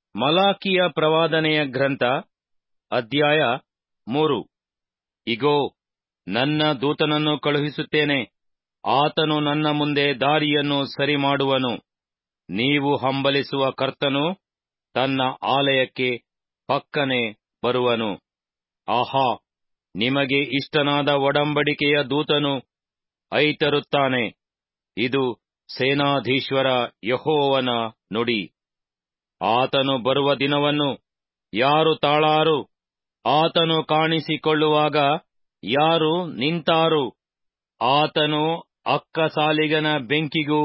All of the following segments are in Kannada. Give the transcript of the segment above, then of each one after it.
ಮಲಾಕಿಯ ಪ್ರವಾದನೆಯ ಗ್ರಂಥ ಅಧ್ಯಾಯ ಮೂರು ಇಗೋ ನನ್ನ ದೂತನನ್ನು ಕಳುಹಿಸುತ್ತೇನೆ ಆತನು ನನ್ನ ಮುಂದೆ ದಾರಿಯನ್ನು ಸರಿ ಮಾಡುವನು ನೀವು ಹಂಬಲಿಸುವ ಕರ್ತನು ತನ್ನ ಆಲಯಕ್ಕೆ ಪಕ್ಕನೆ ಬರುವನು ಆಹಾ ನಿಮಗೆ ಇಷ್ಟನಾದ ಒಡಂಬಡಿಕೆಯ ದೂತನು ಐತರುತ್ತಾನೆ ಇದು ಸೇನಾಧೀಶ್ವರ ಯಹೋವನ ನುಡಿ ಆತನು ಬರುವ ದಿನವನ್ನು ಯಾರು ತಾಳಾರು ಆತನು ಕಾಣಿಸಿಕೊಳ್ಳುವಾಗ ಯಾರು ನಿಂತಾರು ಆತನು ಅಕ್ಕಸಾಲಿಗನ ಬೆಂಕಿಗೂ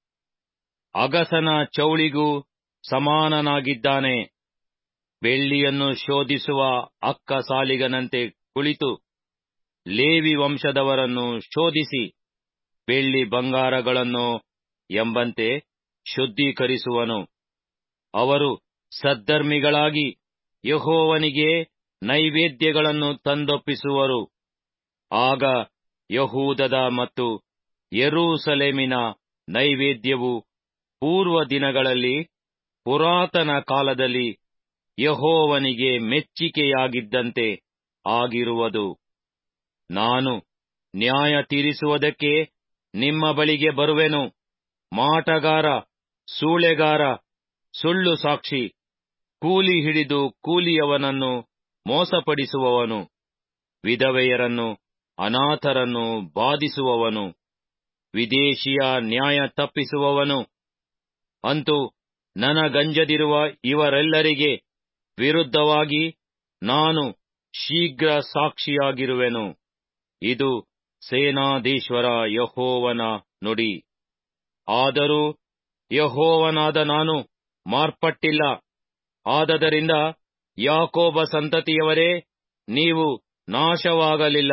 ಅಗಸನ ಚೌಳಿಗೂ ಸಮಾನನಾಗಿದ್ದಾನೆ ಬೆಳ್ಳಿಯನ್ನು ಶೋಧಿಸುವ ಅಕ್ಕಸಾಲಿಗನಂತೆ ಕುಳಿತು ಲೇವಿ ವಂಶದವರನ್ನು ಶೋಧಿಸಿ ಬೆಳ್ಳಿ ಬಂಗಾರಗಳನ್ನು ಎಂಬಂತೆ ಶುದ್ಧೀಕರಿಸುವನು ಅವರು ಸದ್ಧರ್ಮಿಗಳಾಗಿ ಯಹೋವನಿಗೆ ನೈವೇದ್ಯಗಳನ್ನು ತಂದೊಪ್ಪಿಸುವರು ಆಗ ಯಹೂದದ ಮತ್ತು ಯೆರೂಸಲೇಮಿನ ನೈವೇದ್ಯವು ಪೂರ್ವ ದಿನಗಳಲ್ಲಿ ಪುರಾತನ ಕಾಲದಲ್ಲಿ ಯಹೋವನಿಗೆ ಮೆಚ್ಚಿಕೆಯಾಗಿದ್ದಂತೆ ಆಗಿರುವುದು ನಾನು ನ್ಯಾಯ ತೀರಿಸುವುದಕ್ಕೆ ನಿಮ್ಮ ಬಳಿಗೆ ಬರುವೆನು ಮಾಟಗಾರ ಸೂಳೆಗಾರ ಸುಳ್ಳು ಸಾಕ್ಷಿ ಕೂಲಿ ಹಿಡಿದು ಕೂಲಿಯವನನ್ನು ಮೋಸಪಡಿಸುವವನು ವಿಧವೆಯರನ್ನು ಅನಾಥರನ್ನು ಬಾಧಿಸುವವನು ವಿದೇಶಿಯ ನ್ಯಾಯ ತಪ್ಪಿಸುವವನು ಅಂತೂ ನನಗಂಜದಿರುವ ಇವರೆಲ್ಲರಿಗೆ ವಿರುದ್ಧವಾಗಿ ನಾನು ಶೀಘ್ರ ಸಾಕ್ಷಿಯಾಗಿರುವೆನು ಇದು ಸೇನಾಧೀಶ್ವರ ಯಹೋವನ ನುಡಿ ಆದರೂ ಯಹೋವನಾದ ನಾನು ಮಾರ್ಪಟ್ಟಿಲ್ಲ ಆದದರಿಂದ ಯಾಕೋಬ ಸಂತತಿಯವರೇ ನೀವು ನಾಶವಾಗಲಿಲ್ಲ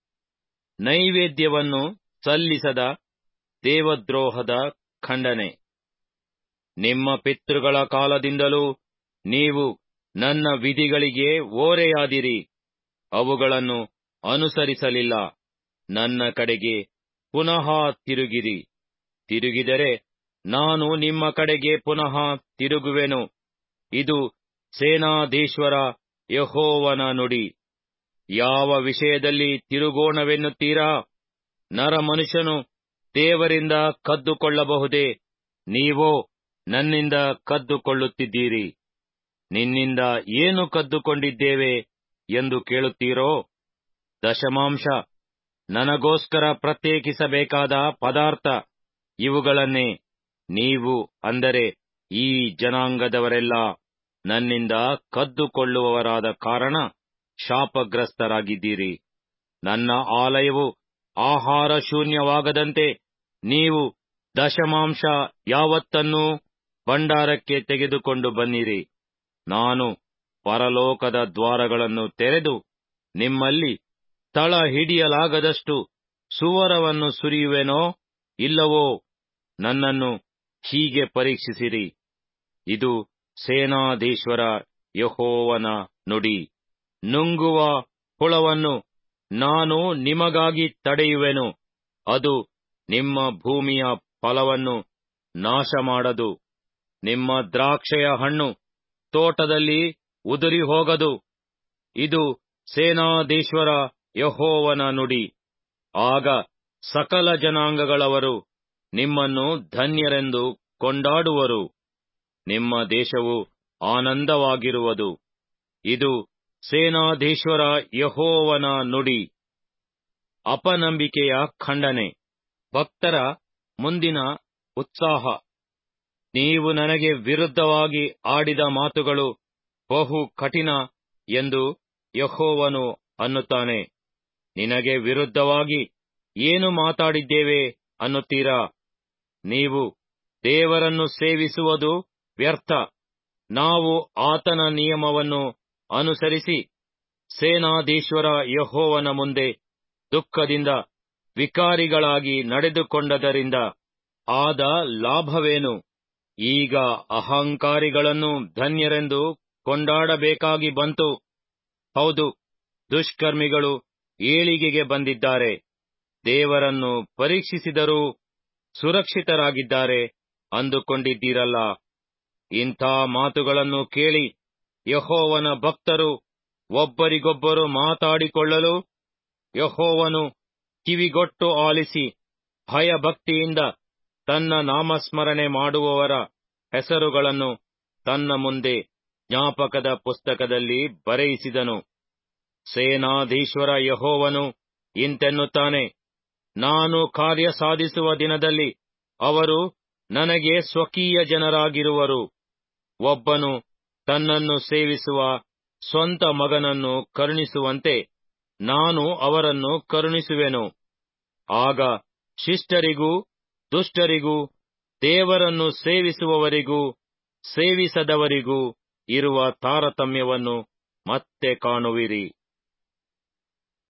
ನೈವೇದ್ಯವನ್ನು ಸಲ್ಲಿಸದ ದೇವದ್ರೋಹದ ಖಂಡನೆ ನಿಮ್ಮ ಪಿತೃಗಳ ಕಾಲದಿಂದಲೂ ನೀವು ನನ್ನ ವಿಧಿಗಳಿಗೆ ಓರೆಯಾದಿರಿ ಅವುಗಳನ್ನು ಅನುಸರಿಸಲಿಲ್ಲ ನನ್ನ ಕಡೆಗೆ ಪುನಃ ತಿರುಗಿರಿ ತಿರುಗಿದರೆ ನಾನು ನಿಮ್ಮ ಕಡೆಗೆ ಪುನಃ ತಿರುಗುವೆನು ಇದು ಸೇನಾಧೀಶ್ವರ ಯಹೋವನ ನುಡಿ ಯಾವ ವಿಷಯದಲ್ಲಿ ತಿರುಗೋಣವೆನ್ನುತ್ತೀರಾ ನರಮನುಷ್ಯನು ದೇವರಿಂದ ಕದ್ದುಕೊಳ್ಳಬಹುದೇ ನೀವೋ ನನ್ನಿಂದ ಕದ್ದುಕೊಳ್ಳುತ್ತಿದ್ದೀರಿ ನಿನ್ನಿಂದ ಏನು ಕದ್ದುಕೊಂಡಿದ್ದೇವೆ ಎಂದು ಕೇಳುತ್ತೀರೋ ದಶಮಾಂಶ ನನಗೋಸ್ಕರ ಪ್ರತ್ಯೇಕಿಸಬೇಕಾದ ಪದಾರ್ಥ ಇವುಗಳನ್ನೇ ನೀವು ಅಂದರೆ ಈ ಜನಾಂಗದವರೆಲ್ಲ ನನ್ನಿಂದ ಕದ್ದುಕೊಳ್ಳುವವರಾದ ಕಾರಣ ಶಾಪಗ್ರಸ್ತರಾಗಿದ್ದೀರಿ ನನ್ನ ಆಲಯವು ಆಹಾರ ಶೂನ್ಯವಾಗದಂತೆ ನೀವು ದಶಮಾಂಶ ಯಾವತ್ತನ್ನೂ ಭಂಡಾರಕ್ಕೆ ತೆಗೆದುಕೊಂಡು ಬನ್ನಿರಿ ನಾನು ಪರಲೋಕದ ದ್ವಾರಗಳನ್ನು ತೆರೆದು ನಿಮ್ಮಲ್ಲಿ ತಳ ಹಿಡಿಯಲಾಗದಷ್ಟು ಸುವರವನ್ನು ಸುರಿಯುವೆನೋ ಇಲ್ಲವೋ ನನ್ನನ್ನು ಹೀಗೆ ಪರೀಕ್ಷಿಸಿರಿ ಇದು ಸೇನಾಧೀಶ್ವರ ಯಹೋವನ ನುಡಿ ನುಂಗುವ ಹುಳವನ್ನು ನಾನು ನಿಮಗಾಗಿ ತಡೆಯುವೆನು ಅದು ನಿಮ್ಮ ಭೂಮಿಯ ಫಲವನ್ನು ನಾಶ ಮಾಡದು ನಿಮ್ಮ ದ್ರಾಕ್ಷೆಯ ಹಣ್ಣು ತೋಟದಲ್ಲಿ ಉದುರಿ ಹೋಗದು ಇದು ಸೇನಾಧೀಶ್ವರ ಯಹೋವನ ನುಡಿ ಆಗ ಸಕಲ ಜನಾಂಗಗಳವರು ನಿಮ್ಮನ್ನು ಧನ್ಯರೆಂದು ಕೊಂಡಾಡುವರು ನಿಮ್ಮ ದೇಶವು ಆನಂದವಾಗಿರುವುದು ಇದು ಸೇನಾಧೀಶ್ವರ ಯಹೋವನ ನುಡಿ ಅಪನಂಬಿಕೆಯ ಖಂಡನೆ ಭಕ್ತರ ಮುಂದಿನ ಉತ್ಸಾಹ ನೀವು ನನಗೆ ವಿರುದ್ಧವಾಗಿ ಆಡಿದ ಮಾತುಗಳು ಬಹು ಕಠಿಣ ಎಂದು ಯಹೋವನು ಅನ್ನುತ್ತಾನೆ ನಿನಗೆ ವಿರುದ್ಧವಾಗಿ ಏನು ಮಾತಾಡಿದ್ದೇವೆ ಅನ್ನುತ್ತೀರಾ ನೀವು ದೇವರನ್ನು ಸೇವಿಸುವುದು ವ್ಯರ್ಥ ನಾವು ಆತನ ನಿಯಮವನ್ನು ಅನುಸರಿಸಿ ಸೇನಾಧೀಶ್ವರ ಯಹೋವನ ಮುಂದೆ ದುಃಖದಿಂದ ವಿಕಾರಿಗಳಾಗಿ ನಡೆದುಕೊಂಡದರಿಂದ ಆದ ಲಾಭವೇನು ಈಗ ಅಹಂಕಾರಿಗಳನ್ನು ಧನ್ಯರೆಂದು ಕೊಂಡಾಡಬೇಕಾಗಿ ಬಂತು ಹೌದು ದುಷ್ಕರ್ಮಿಗಳು ಏಳಿಗೆಗೆ ಬಂದಿದ್ದಾರೆ ದೇವರನ್ನು ಪರೀಕ್ಷಿಸಿದರೂ ಸುರಕ್ಷಿತರಾಗಿದ್ದಾರೆ ಅಂದುಕೊಂಡಿದ್ದೀರಲ್ಲ ಇಂಥ ಮಾತುಗಳನ್ನು ಕೇಳಿ ಯಹೋವನ ಭಕ್ತರು ಒಬ್ಬರಿಗೊಬ್ಬರು ಮಾತಾಡಿಕೊಳ್ಳಲು ಯಹೋವನು ಕಿವಿಗೊಟ್ಟು ಆಲಿಸಿ ಭಯಭಕ್ತಿಯಿಂದ ತನ್ನ ನಾಮಸ್ಮರಣೆ ಮಾಡುವವರ ಹೆಸರುಗಳನ್ನು ತನ್ನ ಮುಂದೆ ಜ್ಞಾಪಕದ ಪುಸ್ತಕದಲ್ಲಿ ಬರೆಯಿಸಿದನು ಸೇನಾಧೀಶ್ವರ ಯಹೋವನು ಇಂತೆನ್ನುತ್ತಾನೆ ನಾನು ಕಾರ್ಯ ಸಾಧಿಸುವ ದಿನದಲ್ಲಿ ಅವರು ನನಗೆ ಸ್ವಕೀಯ ಜನರಾಗಿರುವರು ಒಬ್ಬನು ತನ್ನನ್ನು ಸೇವಿಸುವ ಸ್ವಂತ ಮಗನನ್ನು ಕರುಣಿಸುವಂತೆ ನಾನು ಅವರನ್ನು ಕರುಣಿಸುವೆನು ಆಗ ಶಿಷ್ಟರಿಗೂ ದುಷ್ಟರಿಗೂ ದೇವರನ್ನು ಸೇವಿಸುವವರಿಗೂ ಸೇವಿಸದವರಿಗೂ ಇರುವ ತಾರತಮ್ಯವನ್ನು ಮತ್ತೆ ಕಾಣುವಿರಿ